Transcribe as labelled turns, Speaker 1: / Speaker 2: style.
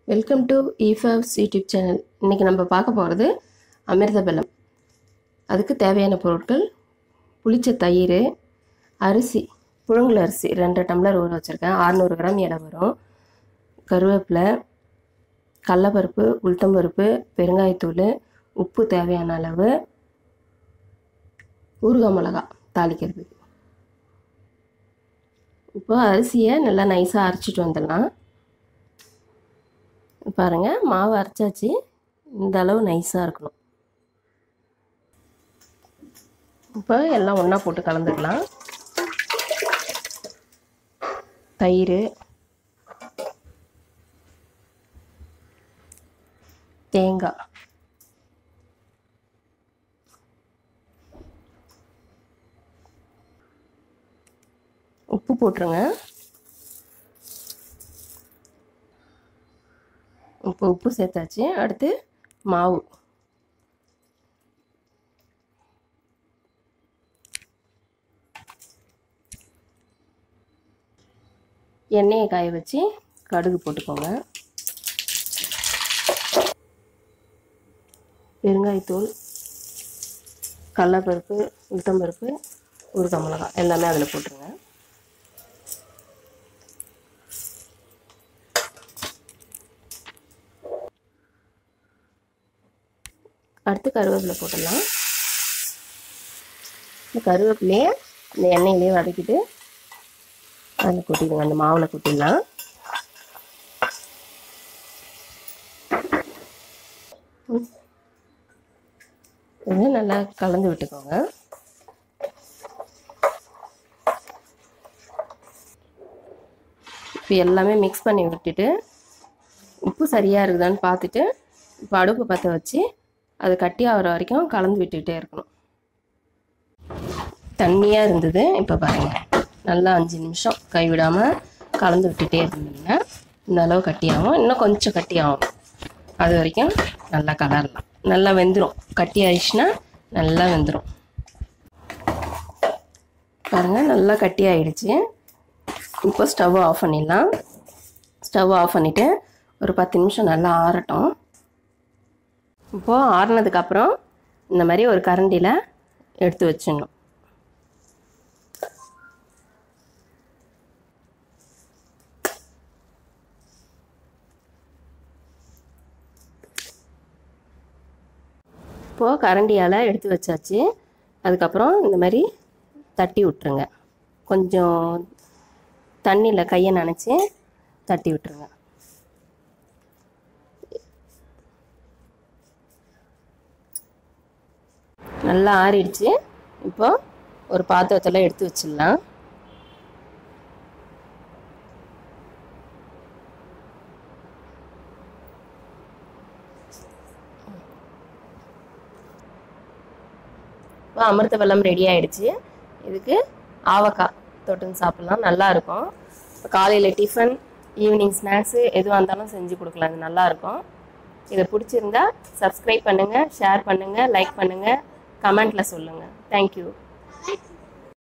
Speaker 1: welcome to ஈஃபவ்ஸ் YouTube channel இன்றைக்கி நம்ம பார்க்க போகிறது அமிர்த பெல்லம் அதுக்கு தேவையான பொருட்கள் புளிச்ச தயிர் அரிசி புழுங்கல் அரிசி ரெண்டு டம்ளர் ஊற வச்சுருக்கேன் அறநூறு கிராம் எடை வரும் கருவேப்பிலை கடலப்பருப்பு உளுத்தம்பருப்பு பெருங்காயத்தூள் உப்பு தேவையான அளவு ஊறுகாய் மிளகா தாளிக்கிறதுக்கு இப்போ அரிசியை நல்லா நைஸாக அரைச்சிட்டு வந்துடலாம் பாருங்கள் மாவு அரைச்சாச்சு இந்த அளவு நைஸாக இருக்கணும் இப்போ எல்லாம் ஒன்றா போட்டு கலந்துக்கலாம் தயிர் தேங்காய் உப்பு போட்டுருங்க இப்போ உப்பு சேர்த்தாச்சு அடுத்து மாவு எண்ணெயை காய வச்சு கடுகு போட்டுக்கோங்க பெருங்காயத்தூள் கடலப்பருப்பு உளுத்தம்பருப்பு உருக்கா மிளகா எல்லாமே அதில் போட்டுருங்க அடுத்து கருவேப்பிலை போட்டுடலாம் இந்த கருவேப்பிலையே இந்த எண்ணெயிலே வதக்கிட்டு அதில் கொட்டிடுங்க அந்த மாவில் கொட்டிடலாம் இது நல்லா கலந்து விட்டுக்கோங்க இப்போ எல்லாமே மிக்ஸ் பண்ணி விட்டுட்டு உப்பு சரியாக இருக்குதான்னு பார்த்துட்டு இப்போ அடுப்பு பற்ற வச்சு அது கட்டி ஆகிற வரைக்கும் கலந்து விட்டுக்கிட்டே இருக்கணும் தண்ணியாக இருந்தது இப்போ பாருங்கள் நல்லா அஞ்சு நிமிஷம் கைவிடாமல் கலந்து விட்டுட்டே இருந்தீங்கன்னா இந்த அளவு கட்டியாகும் இன்னும் கொஞ்சம் கட்டியாகும் அது வரைக்கும் நல்லா கலரலாம் நல்லா வெந்துடும் கட்டி ஆயிடுச்சுன்னா நல்லா வெந்துடும் பாருங்கள் நல்லா கட்டி ஆயிடுச்சு இப்போ ஸ்டவ் ஆஃப் பண்ணிடலாம் ஸ்டவ் ஆஃப் பண்ணிவிட்டு ஒரு பத்து நிமிஷம் நல்லா ஆறட்டும் இப்போது ஆறுனதுக்கப்புறம் இந்த மாதிரி ஒரு கரண்டியில் எடுத்து வச்சிடணும் இப்போது கரண்டியால் எடுத்து வச்சாச்சு அதுக்கப்புறம் இந்த மாதிரி தட்டி விட்டுருங்க கொஞ்சம் தண்ணியில் கையை நனைச்சி தட்டி விட்டுருங்க நல்லா ஆறிடுச்சு இப்போ ஒரு பாத்திரத்தில் எடுத்து வச்சிடலாம் இப்போ அமிர்த வெள்ளம் ரெடி ஆயிடுச்சு இதுக்கு ஆவக்காய் தொட்டுன்னு சாப்பிட்லாம் நல்லா இருக்கும் இப்போ காலையில் டிஃபன் ஈவினிங் ஸ்நாக்ஸு எதுவாக இருந்தாலும் செஞ்சு கொடுக்கலாம் இது நல்லாயிருக்கும் இதை பிடிச்சிருந்தா சப்ஸ்கிரைப் பண்ணுங்கள் ஷேர் பண்ணுங்கள் லைக் பண்ணுங்கள் கமெண்ட்டில் சொல்லுங்கள் தேங்க்யூ